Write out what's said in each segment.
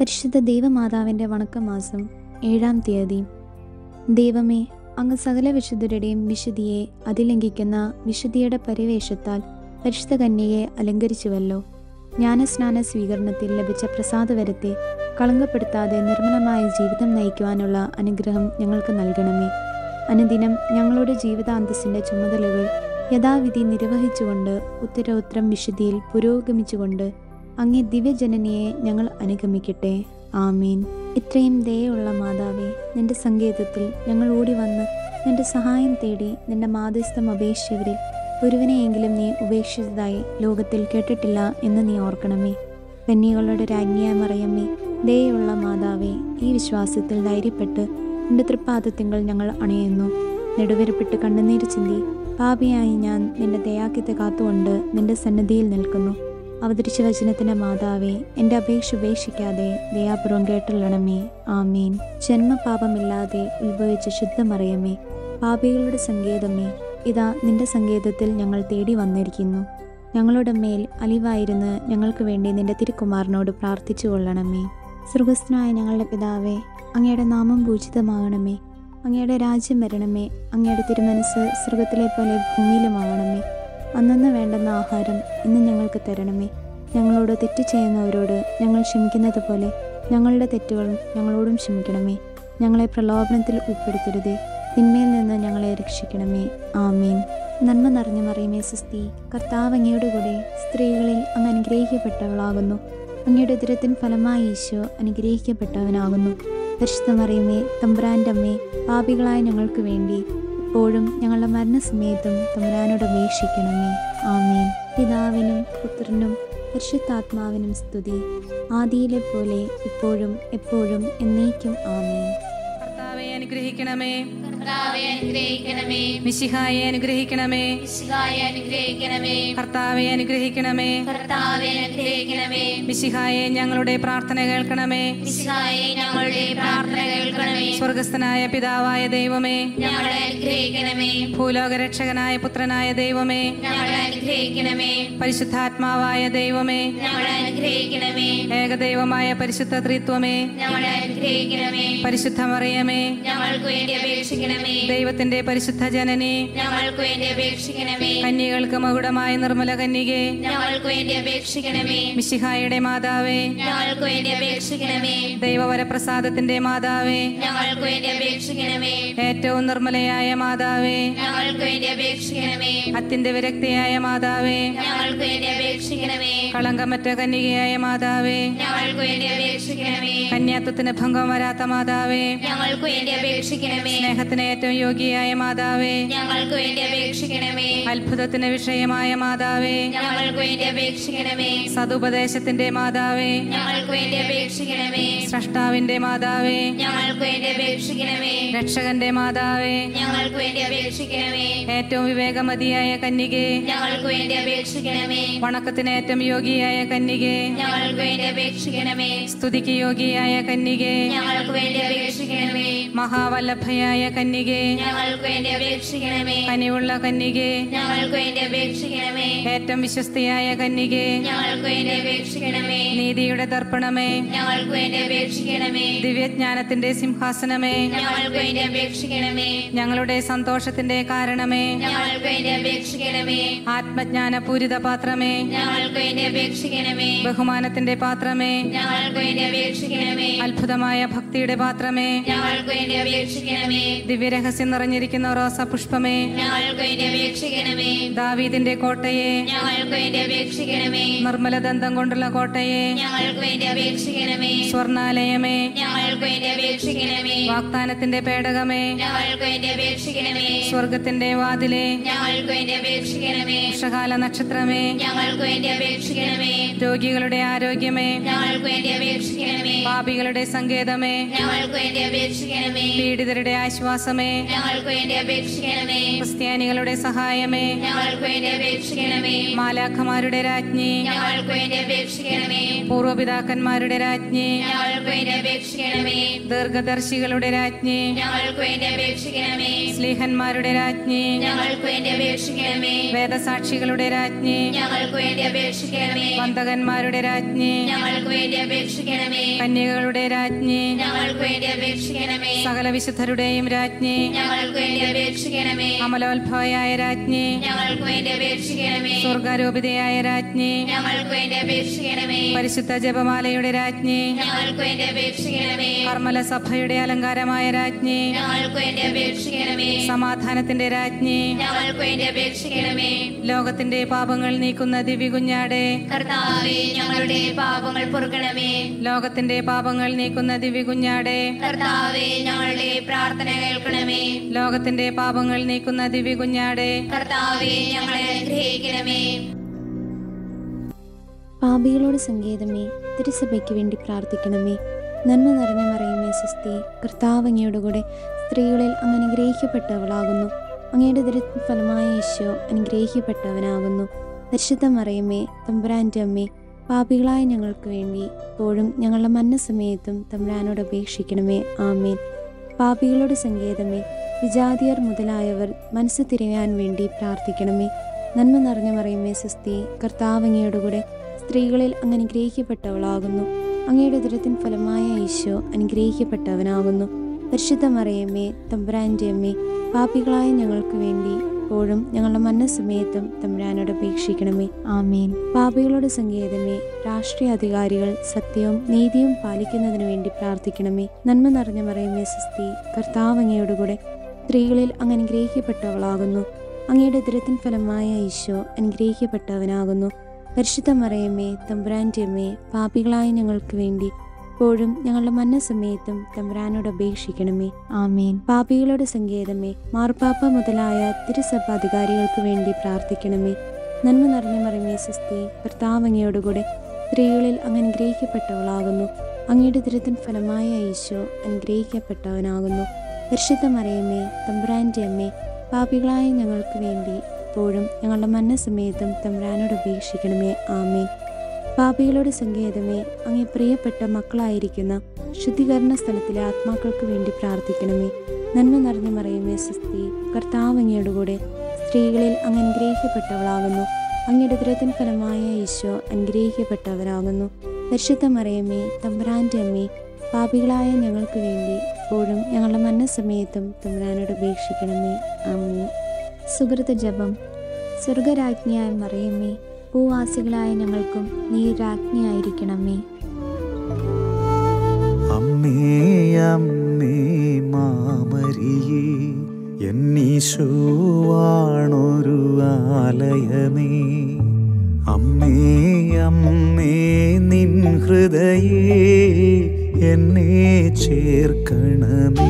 പരിശുദ്ധ ദൈവമാതാവിൻ്റെ വണക്കമാസം ഏഴാം തീയതി ദൈവമേ അങ്ങ് സകല വിശുദ്ധരുടെയും വിശുദ്ധിയെ അതിലംഘിക്കുന്ന വിശുദ്ധിയുടെ പരിവേഷത്താൽ പരിശുദ്ധ കന്യയെ അലങ്കരിച്ചുവല്ലോ ജ്ഞാനസ്നാന സ്വീകരണത്തിൽ ലഭിച്ച പ്രസാദവരത്തെ കളങ്കപ്പെടുത്താതെ നിർമ്മലമായ ജീവിതം നയിക്കുവാനുള്ള അനുഗ്രഹം ഞങ്ങൾക്ക് നൽകണമേ അനുദിനം ഞങ്ങളുടെ ജീവിതാന്തസ്സിൻ്റെ ചുമതലകൾ യഥാവിധി നിർവഹിച്ചുകൊണ്ട് ഉത്തരോത്തരം വിശുദ്ധിയിൽ പുരോഗമിച്ചുകൊണ്ട് അങ്ങേ ദിവ്യജനനിയെ ഞങ്ങൾ അനുഗമിക്കട്ടെ ആമീൻ ഇത്രയും ദയുള്ള മാതാവേ നിന്റെ സങ്കേതത്തിൽ ഞങ്ങൾ ഓടി വന്ന് നിന്റെ സഹായം തേടി നിന്റെ മാധ്യസ്ഥം അപേക്ഷിച്ചവരിൽ ഒരുവനെയെങ്കിലും നീ ഉപേക്ഷിച്ചതായി ലോകത്തിൽ കേട്ടിട്ടില്ല എന്ന് നീ ഓർക്കണമേ കന്യകളുടെ രാജ്ഞിയായ മറിയമ്മേ ദയുള്ള മാതാവേ ഈ വിശ്വാസത്തിൽ ധൈര്യപ്പെട്ട് നിന്റെ തൃപ്പാദത്തിങ്കൾ ഞങ്ങൾ അണയുന്നു നെടുവരപ്പെട്ട് കണ്ണുനീര് ചിന്തി പാപിയായി ഞാൻ നിന്റെ ദയാക്കിത്തെ കാത്തുകൊണ്ട് നിന്റെ സന്നദ്ധിയിൽ നിൽക്കുന്നു അവതരിച്ച വചനത്തിന്റെ മാതാവേ എൻ്റെ അപേക്ഷ ഉപേക്ഷിക്കാതെ ദയാപൂർവം കേട്ടുള്ളണമേ ആമീൻ ജന്മപാപമില്ലാതെ ഉത്ഭവിച്ച ശുദ്ധമറിയമേ പാപികളുടെ സങ്കേതമേ ഇതാ നിന്റെ സങ്കേതത്തിൽ ഞങ്ങൾ തേടി വന്നിരിക്കുന്നു ഞങ്ങളുടെ മേൽ അലിവായിരുന്ന് ഞങ്ങൾക്ക് വേണ്ടി നിന്റെ തിരുക്കുമാരനോട് പ്രാർത്ഥിച്ചു കൊള്ളണമേ സ്രുഗസ്ഥനായ ഞങ്ങളുടെ പിതാവേ അങ്ങയുടെ നാമം പൂജിതമാകണമേ അങ്ങയുടെ രാജ്യം വരണമേ അങ്ങയുടെ തിരുമനസ് സ്വർഗത്തിലെ പോലെ ഭൂമിയിലുമാകണമേ അന്നന്ന് വേണ്ടുന്ന ആഹാരം ഇന്ന് ഞങ്ങൾക്ക് തരണമേ ഞങ്ങളോട് തെറ്റ് ചെയ്യുന്നവരോട് ഞങ്ങൾ ക്ഷമിക്കുന്നത് പോലെ ഞങ്ങളുടെ തെറ്റുകളും ഞങ്ങളോടും ക്ഷമിക്കണമേ ഞങ്ങളെ പ്രലോഭനത്തിൽ ഉൾപ്പെടുത്തരുതേ തിന്മയിൽ നിന്ന് ഞങ്ങളെ രക്ഷിക്കണമേ ആമീൻ നന്മ നിറഞ്ഞ മറിയമേ സുസ്തി കർത്താവ് അങ്ങയുടെ കൂടെ സ്ത്രീകളിൽ അങ്ങ് അനുഗ്രഹിക്കപ്പെട്ടവളാകുന്നു അങ്ങയുടെ ഉദരത്തിൻ ഫലമായി ഈശോ അനുഗ്രഹിക്കപ്പെട്ടവനാകുന്നു പരിശുദ്ധ മറിയമേ തമ്പുരാൻ്റെ അമ്മേ പാപികളായ ഞങ്ങൾക്ക് വേണ്ടി ഇപ്പോഴും ഞങ്ങളുടെ മരണസമയത്തും തമ്പുരാനോട് അപേക്ഷിക്കണമേ ആമേൻ പിതാവിനും പുത്രനും പരിശുദ്ധാത്മാവിനും സ്തുതി ആദിയിലെ പോലെ ഇപ്പോഴും എപ്പോഴും എന്നേക്കും ആമേൻ കർത്താവെ അനുഗ്രഹിക്കണമേ കർത്താവെ അനുഗ്രഹിക്കണമേ മിശിഹായെ അനുഗ്രഹിക്കണമേ മിശിഹായെ അനുഗ്രഹിക്കണമേ കർത്താവെ അനുഗ്രഹിക്കണമേ കർത്താവെ അനുഗ്രഹിക്കണമേ മിശിഹായെ ഞങ്ങളുടെ പ്രാർത്ഥന കേൾക്കണമേ മിശിഹായെ ഞങ്ങളുടെ പ്രാർത്ഥന കേൾക്കണമേ സ്വർഗസ്ഥനായ പിതാവായ ദൈവമേ ഞങ്ങളെ അനുഗ്രഹിക്കണമേ ഭൂലോകരക്ഷകനായ പുത്രനായ ദൈവമേ ഞങ്ങളെ അനുഗ്രഹിക്കണമേ പരിശുദ്ധാത്മാവായ ദൈവമേ ഞങ്ങളെ അനുഗ്രഹിക്കണമേ ഏകദൈവമായ പരിശുദ്ധ ത്രിത്വമേ ഞങ്ങളെ അനുഗ്രഹിക്കണമേ പരിശുദ്ധ മറിയമേ ഞങ്ങൾക്ക് വേണ്ടി അപേക്ഷിക്കണമേ ദൈവത്തിന്റെ പരിശുദ്ധ ജനനി ഞങ്ങൾക്ക് വേണ്ടി അപേക്ഷിക്കണമേ കന്യകൾക്ക് മകുടമായ നിർമ്മല കന്യകെ ഞങ്ങൾക്ക് വേണ്ടി അപേക്ഷിക്കണമേ മിശിഹായുടെ മാതാവേ ഞങ്ങൾക്ക് വേണ്ടി അപേക്ഷിക്കണമേ ദൈവവരപ്രസാദത്തിന്റെ മാതാവേ ഞങ്ങൾക്ക് വേണ്ടി അപേക്ഷിക്കണമേ ഏറ്റവും നിർമ്മലയായ മാതാവേ ഞങ്ങൾക്ക് വേണ്ടി അപേക്ഷിക്കണമേ അത്യന്ത വിരക്തിയായ മാതാവേ ഞങ്ങൾക്ക് വേണ്ടി അപേക്ഷിക്കണമേ കളങ്കമറ്റ കന്യകയായ മാതാവേ ഞങ്ങൾക്ക് വേണ്ടി അപേക്ഷിക്കണമേ കന്യാത്വത്തിന് ഭംഗം വരാത്ത മാതാവേ ഞങ്ങൾക്ക് വേണ്ടി അപേക്ഷിക്കണമേ സ്നേഹത്തിന് ഏറ്റവും യോഗ്യയായ മാതാവേ ഞങ്ങൾക്ക് വേണ്ടി അപേക്ഷിക്കണമേ അത്ഭുതത്തിന് വിഷയമായ മാതാവേ ഞങ്ങൾക്ക് വേണ്ടി അപേക്ഷിക്കണമേ സതുപദേശത്തിന്റെ മാതാവേ ഞങ്ങൾക്ക് വേണ്ടി അപേക്ഷിക്കണമേ സ്രഷ്ടാവിന്റെ മാതാവേ ഞങ്ങൾക്ക് വേണ്ടി അപേക്ഷിക്കണമേ രക്ഷകന്റെ മാതാവേ ഞങ്ങൾക്ക് വേണ്ടി അപേക്ഷിക്കണമേ ഏറ്റവും വിവേകമതിയായ കന്യകെ ഞങ്ങൾക്ക് വേണ്ടി അപേക്ഷിക്കണമേ വണക്കത്തിന് ഏറ്റവും യോഗ്യയായ കന്യകെ ഞങ്ങൾക്ക് വേണ്ടി അപേക്ഷിക്കണമേ സ്തുതിക്ക് യോഗ്യയായ കന്യകെ ഞങ്ങൾക്ക് വേണ്ടി അപേക്ഷിക്കണമേ മഹാവല്ലഭയായ കന്യകെ ഞങ്ങൾക്ക് വേണ്ടി അപേക്ഷിക്കണമേ കനിവുള്ള കന്യകെ ഞങ്ങൾക്ക് വേണ്ടി അപേക്ഷിക്കണമേ ഏറ്റവും വിശ്വസ്തയായ കന്യകെ ഞങ്ങൾക്ക് വേണ്ടി അപേക്ഷിക്കണമേ നീതിയുടെ ദർപ്പണമേ ഞങ്ങൾക്ക് വേണ്ടി അപേക്ഷിക്കണമേ ദിവ്യജ്ഞാനത്തിന്റെ സിംഹാസനമേ ഞങ്ങൾക്ക് വേണ്ടി അപേക്ഷിക്കണമേ ഞങ്ങളുടെ സന്തോഷത്തിന്റെ കാരണമേ ഞങ്ങൾക്ക് വേണ്ടി അപേക്ഷിക്കണമേ ആത്മജ്ഞാന പൂരിത പാത്രമേ ഞങ്ങൾക്ക് വേണ്ടി അപേക്ഷിക്കണമേ ബഹുമാനത്തിന്റെ പാത്രമേ ഞങ്ങൾക്ക് വേണ്ടി അപേക്ഷിക്കണമേ അത്ഭുതമായ ഭക്തിയുടെ പാത്രമേ ഞങ്ങൾക്ക് വേണ്ടി അപേക്ഷിക്കണമേ ദിവ്യരഹസ്യം നിറഞ്ഞിരിക്കുന്ന റോസ പുഷ്പമേ ഞങ്ങൾക്ക് വേണ്ടി അപേക്ഷിക്കണമേ ദാവീദിന്റെ കോട്ടയെ ഞങ്ങൾക്ക് വേണ്ടി അപേക്ഷിക്കണമേ നിർമ്മല ദന്തം കൊണ്ടുള്ള കോട്ടയെ ഞങ്ങൾക്ക് വേണ്ടി അപേക്ഷിക്കണമേ സ്വർണാലയമേ ഞങ്ങൾക്ക് വേണ്ടി അപേക്ഷിക്കണമേ വാഗ്ദാനത്തിന്റെ പേടകമേ ഞങ്ങൾക്ക് വേണ്ടി അപേക്ഷിക്കണമേ സ്വർഗത്തിന്റെ വാതിലെ ഞങ്ങൾക്ക് വേണ്ടി അപേക്ഷിക്കണമേ വർഷകാല നക്ഷത്രമേ ഞങ്ങൾക്ക് വേണ്ടി അപേക്ഷിക്കണമേ രോഗികളുടെ ആരോഗ്യമേ ഞങ്ങൾക്ക് വേണ്ടി അപേക്ഷിക്കണമേ പാപികളുടെ സങ്കേതമേ ഞങ്ങൾക്ക് വേണ്ടി അപേക്ഷിക്കണമേ പീഡിതരുടെ ആശ്വാസമേ ഞങ്ങൾക്ക് വേണ്ടി അപേക്ഷിക്കണമേ ക്രിസ്ത്യാനികളുടെ സഹായമേ ഞങ്ങൾക്ക് വേണ്ടി അപേക്ഷിക്കണമേ മാലാഖമാരുടെ രാജ്ഞി ഞങ്ങൾക്ക് വേണ്ടി അപേക്ഷിക്കണമേ പൂർവപിതാക്കന്മാരുടെ രാജ്ഞി ഞങ്ങൾക്ക് വേണ്ടി അപേക്ഷിക്കണമേ ദീർഘദർശികളുടെ രാജ്ഞി ഞങ്ങൾക്ക് വേണ്ടി അപേക്ഷിക്കണമേ സ്ലീഹന്മാരുടെ രാജ്ഞി ഞങ്ങൾക്ക് വേണ്ടി അപേക്ഷിക്കണമേ വേദസാക്ഷികളുടെ രാജ്ഞി ഞങ്ങൾക്ക് വേണ്ടി അപേക്ഷിക്കണമേ വന്തകന്മാരുടെ രാജ്ഞി ഞങ്ങൾക്ക് വേണ്ടി അപേക്ഷിക്കണമേ കന്യകകളുടെ രാജ്ഞി ഞങ്ങൾക്ക് വേണ്ടി അപേക്ഷിക്കണമേ സകല വിശുദ്ധരുടെയും രാജ്ഞി ഞങ്ങൾക്ക് വേണ്ടി അപേക്ഷിക്കണമേ അമലോത്ഭവയായ രാജ്ഞി ഞങ്ങൾക്ക് വേണ്ടി അപേക്ഷിക്കണമേ സ്വർഗാരോപിതയായ രാജ്ഞി ഞങ്ങൾക്ക് വേണ്ടി അപേക്ഷിക്കണമേ പരിശുദ്ധ ജപമാലയുടെ രാജ്ഞി ഞങ്ങൾക്ക് വേണ്ടി അപേക്ഷിക്കണമേ കർമ്മല സഭയുടെ അലങ്കാരമായ രാജ്ഞി ഞങ്ങൾക്ക് വേണ്ടി അപേക്ഷിക്കണമേ സമാധാനത്തിന്റെ രാജ്ഞി ഞങ്ങൾക്ക് വേണ്ടി അപേക്ഷിക്കണമേ ലോകത്തിന്റെ പാപങ്ങൾ നീക്കുന്ന ദിവ്യകുഞ്ഞാടെ കർത്താവേ ഞങ്ങളുടെ പാപങ്ങൾ പൊറുക്കണമേ ലോകത്തിന്റെ പാപങ്ങൾ നീക്കുന്ന ദിവ്യകുഞ്ഞാടെ കർത്താവേ ഞങ്ങളുടെ പ്രാർത്ഥന കേൾക്കണമേ ലോകത്തിന്റെ പാപങ്ങൾ നീക്കുന്ന ദിവ്യകുഞ്ഞാടെ കർത്താവേ ഞങ്ങളെ അനുഗ്രഹിക്കണമേ പാപികളോട് സങ്കേതമേ തിരുസഭയ്ക്ക് വേണ്ടി പ്രാർത്ഥിക്കണമേ നന്മ നിറഞ്ഞ മറിയമേ സുസ്തി കർത്താവ് അങ്ങയുടെ കൂടെ സ്ത്രീകളിൽ അങ്ങ് അനുഗ്രഹിക്കപ്പെട്ടവളാകുന്നു അങ്ങയുടെ ദുരിത ഫലമായ ഈശോ അനുഗ്രഹിക്കപ്പെട്ടവനാകുന്നു പരിശുദ്ധ മറിയമേ തമ്പുരാൻ്റെ അമ്മേ പാപികളായ ഞങ്ങൾക്ക് വേണ്ടി ഇപ്പോഴും ഞങ്ങളുടെ മരണസമയത്തും തമ്പുരാനോട് അപേക്ഷിക്കണമേ ആമേൻ പാപികളോട് സങ്കേതമേ വിജാതിയർ മുതലായവർ മനസ്സ് തിരയാൻ വേണ്ടി പ്രാർത്ഥിക്കണമേ നന്മ നിറഞ്ഞ മറിയമേ സുസ്തി കർത്താവ് അങ്ങയുടെ കൂടെ സ്ത്രീകളിൽ അങ്ങ് അനുഗ്രഹിക്കപ്പെട്ടവളാകുന്നു അങ്ങയുടെ ദുരത്തിൻ ഫലമായ ഈശോ അനുഗ്രഹിക്കപ്പെട്ടവനാകുന്നു പരിശുദ്ധ മറിയമ്മേ തമ്പുരാൻ്റെ അമ്മേ പാപികളായ ഞങ്ങൾക്ക് വേണ്ടി ഇപ്പോഴും ഞങ്ങളുടെ മരണസമയത്തും തമ്പുരാനോട് അപേക്ഷിക്കണമേ ആമേൻ പാപികളോട് സങ്കേതമേ രാഷ്ട്രീയ അധികാരികൾ സത്യവും നീതിയും പാലിക്കുന്നതിനു വേണ്ടി പ്രാർത്ഥിക്കണമേ നന്മ നിറഞ്ഞ മറിയമേ സുസ്തി കർത്താവ് അങ്ങയുടെ കൂടെ സ്ത്രീകളിൽ അങ്ങ് അനുഗ്രഹിക്കപ്പെട്ടവളാകുന്നു അങ്ങയുടെ ദുരത്തിൻ ഫലമായ ഈശോ അനുഗ്രഹിക്കപ്പെട്ടവനാകുന്നു പരിശുദ്ധ മറിയമ്മേ തമ്പുരാൻ്റെ അമ്മേ പാപികളായ ഞങ്ങൾക്ക് വേണ്ടി ഇപ്പോഴും ഞങ്ങളുടെ മരണസമയത്തും തമ്പുരാനോട് അപേക്ഷിക്കണമേ ആമേൻ പാപികളുടെ സങ്കേതമേ മാർപ്പാപ്പ മുതലായ തിരുസഭ അധികാരികൾക്ക് വേണ്ടി പ്രാർത്ഥിക്കണമേ നന്മ നിറഞ്ഞ മറിയമേ സിസ്തി കർത്താവ് അങ്ങയോടുകൂടെ സ്ത്രീകളിൽ അങ്ങ് അനുഗ്രഹിക്കപ്പെട്ടവളാകുന്നു അങ്ങയുടെ ദുരിതൻ ഫലമായ ഈശോ അനുഗ്രഹിക്കപ്പെട്ടവനാകുന്നു പരിശുദ്ധ മറിയമ്മേ തമ്പുരാൻ്റെ അമ്മേ പാപികളായ ഞങ്ങൾക്ക് വേണ്ടി ഇപ്പോഴും ഞങ്ങളുടെ മരണസമയത്തും തമ്പുരാനോട് അപേക്ഷിക്കണമേ ആമേ പാപികളുടെ സങ്കേതമേ അങ്ങേ പ്രിയപ്പെട്ട മക്കളായിരിക്കുന്ന ശുദ്ധീകരണ സ്ഥലത്തിലെ ആത്മാക്കൾക്ക് വേണ്ടി പ്രാർത്ഥിക്കണമേ നന്മ നിറഞ്ഞ മറിയമേ സുസ്തി കർത്താവ് അങ്ങയുടെ കൂടെ സ്ത്രീകളിൽ അങ്ങ് അനുഗ്രഹിക്കപ്പെട്ടവളാകുന്നു അങ്ങയുടെ ദുരത്തിൻ ഫലമായ ഈശോ അനുഗ്രഹിക്കപ്പെട്ടവരാകുന്നു പരിശുദ്ധ മറിയമ്മേ തമ്പുരാൻ്റെ അമ്മേ പാപികളായ ഞങ്ങൾക്ക് വേണ്ടി ഇപ്പോഴും ഞങ്ങളുടെ മരണസമയത്തും തമ്പുരാനോട് അപേക്ഷിക്കണമേ ആമേ സുഹൃത ജപം സ്വർഗരാജ്ഞിയായ മറിയമ്മേ ഭൂവാസികളായ ഞങ്ങൾക്കും നീ രാജ്ഞിയായിരിക്കണമേ അമ്മേ അമ്മേ മാമരിയേ എന്നീശോവാണൊരു ആലയമേ അമ്മേ അമ്മേ നിൻ ഹൃദയേ എന്നെ ചേർക്കണമേ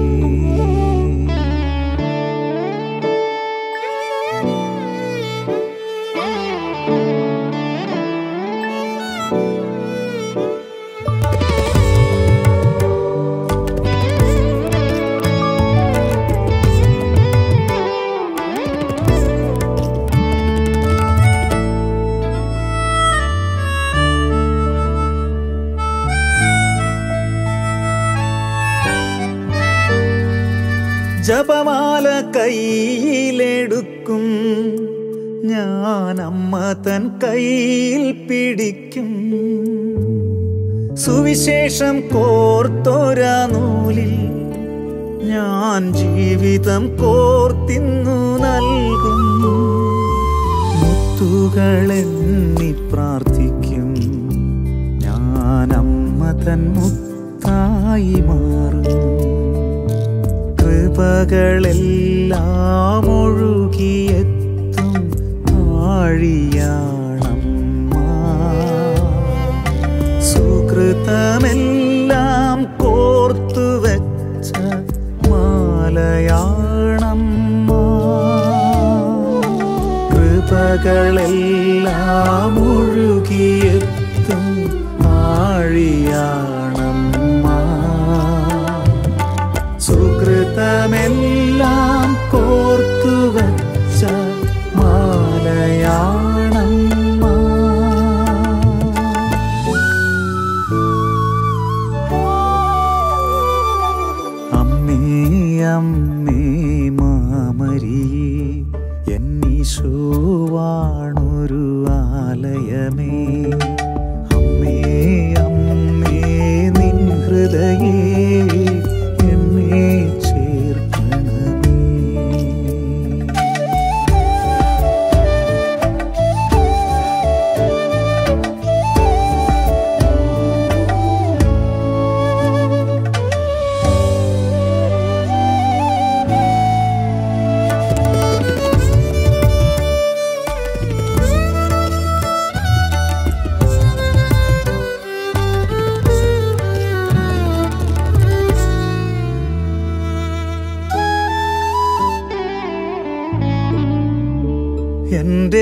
ജപമാല കയ്യിലെടുക്കും ഞാൻ അമ്മ തൻ കയ്യിൽ പിടിക്കും സുവിശേഷം കോർത്തോരാ നൂലിൽ ഞാൻ ജീവിതം കോർത്തിന്നു നൽകും മുത്തുകളെന്നി പ്രാർത്ഥിക്കും ഞാൻ അമ്മ തൻ മുത്തായി മാറും കൃപകളെല്ലാം ഒഴുകിയെത്തും ആഴിയാണമ്മ സുകൃതമെല്ലാം കോർത്തു വെച്ച മാലയാണമ്മ കൃപകളെല്ലാം ഒഴുകിയെത്തും ആഴിയാണമ്മ സുകൃതമെല്ലാം കോർത്തു വച്ച മാലയാണമ്മ അമ്മേ അമ്മേ മാ മാമരിയേ എന്നീശോവാണൊരു ആലയമേ അമ്മേ അമ്മേ നിൻ ഹൃദയേ എന്നെ ചേർക്കണമേ എന്റെ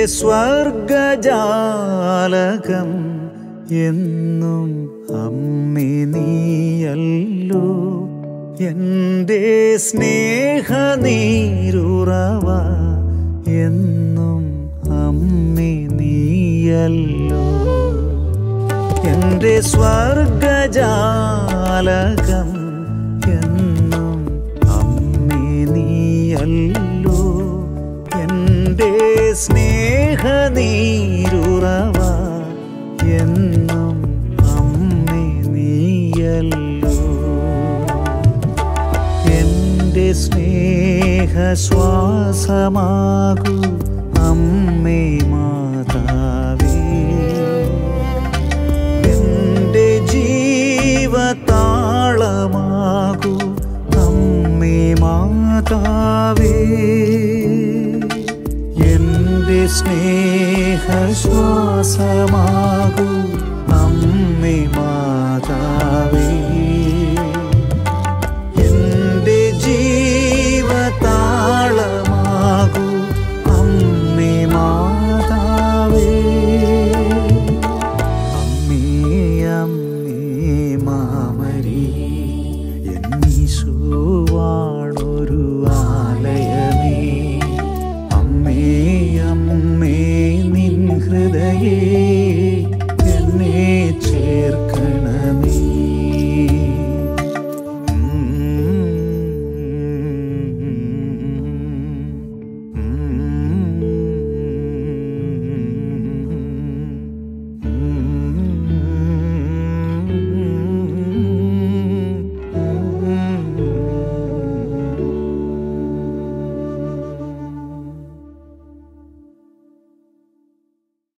സ്വർഗജാലകം എന്നും അമ്മേ നീയല്ലോ എന്റെ സ്നേഹനീരുറവ എന്നും അമ്മേ നീയല്ലോ എന്റെ സ്വർഗജാലകം എന്നും അമ്മേ നീയല്ലോ എന്റെ സ്നേഹനീരുറവ എന്നും അമ്മേ നീയല്ലോ എന്റെ സ്നേഹശ്വാസമാകൂ അമ്മേ മാതാവേ എന്റെ ജീവതാളമാകൂ അമ്മേ മാതാവേ എന്റെ സ്നേഹശ്വാസമാകൂ അമ്മേ മാതാവേ എന്റെ ജീവതാളമാകൂ അമ്മേ മാതാവേ അമ്മേ അമ്മേ മാമരി എന്നീശോവാണൊരു ആലയമേ അമ്മേ അമ്മേ നിൻ ഹൃദയേ